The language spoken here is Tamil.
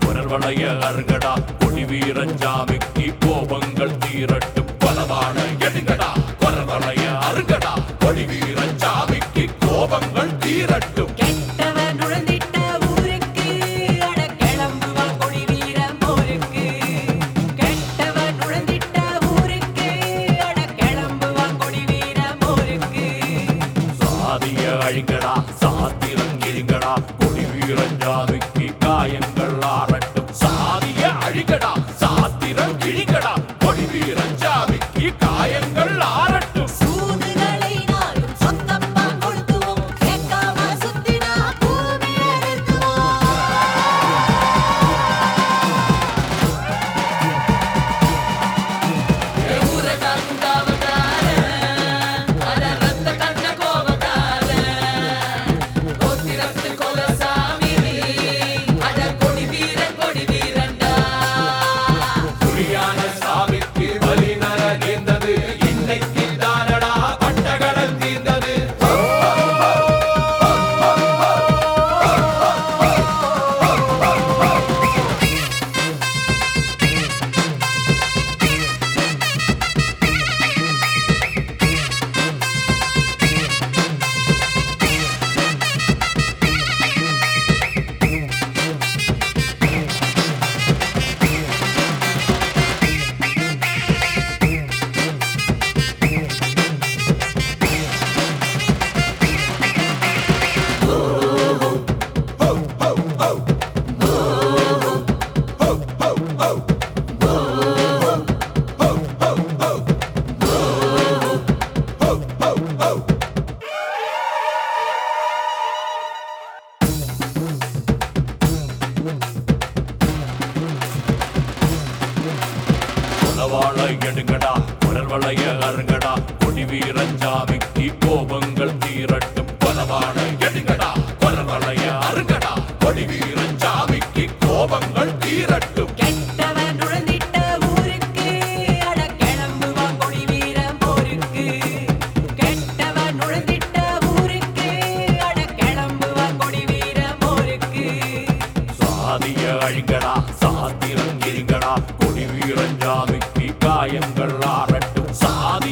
குரல் வளைய அருங்கடா கொடி வீரஞ்சாமிக்கு கோபங்கள் தீரட்டும் பலவான எடுங்கடா குரல் வளைய அருங்கடா கொடி வீரஞ்சாமிக்கு கோபங்கள் தீரட்டும் கெட்டவன் நுழைந்திட்ட ஊருக்கு அட கிளம்புவா கொடி வீரம் போருக்கு கெட்டவன் நுழைந்திட்ட ஊருக்கு அட கிளம்புவா கொடி வீரம் போருக்கு சாதிய அழிங்கடா சாத்திரம் இருங்கடா கொடி வீரஞ்சாமிக்கு காயங்கள் ஆறட்டும் சாதிய அழிங்கடா சாத்திரம் இழிங்கடா கொடி வீரஞ்சாமிக்கு காயங்கள் ஆறட்டும் சூதுகளை நாளும் சொந்தமா கொளுத்துவோம் கேட்காம சுத்தினா பூமி அழுத்துவோம் புலியான சாமிக்கு பலி நர நேர்ந்தது இன்னைக்கு தானடா பட்டகடல் தீர்ந்தது குலவாழ எடுங்கடா குரல் வளைய அருங்கடா கொடி வீரஞ்சாமிக்கு கோபங்கள் தீரட்டும் குலவாழ எடுங்கடா குரல் வளைய அருங்கடா கொடி வீரஞ்சாமிக்கு கோபங்கள் தீரட்டும் கெட்டவன் நுழைந்திட்ட ஊருக்கு அட கிளம்புவா கொடி வீரம் போருக்கு கெட்டவன் நுழைந்திட்ட ஊருக்கு அட கிளம்புவா கொடி வீரம் போருக்கு சாதிய அழிங்கடா சாத்திரம் இருங்கடா கொடி வீரஞ்சாமிக்கு காயங்கள் ஆறட்டும் சாதி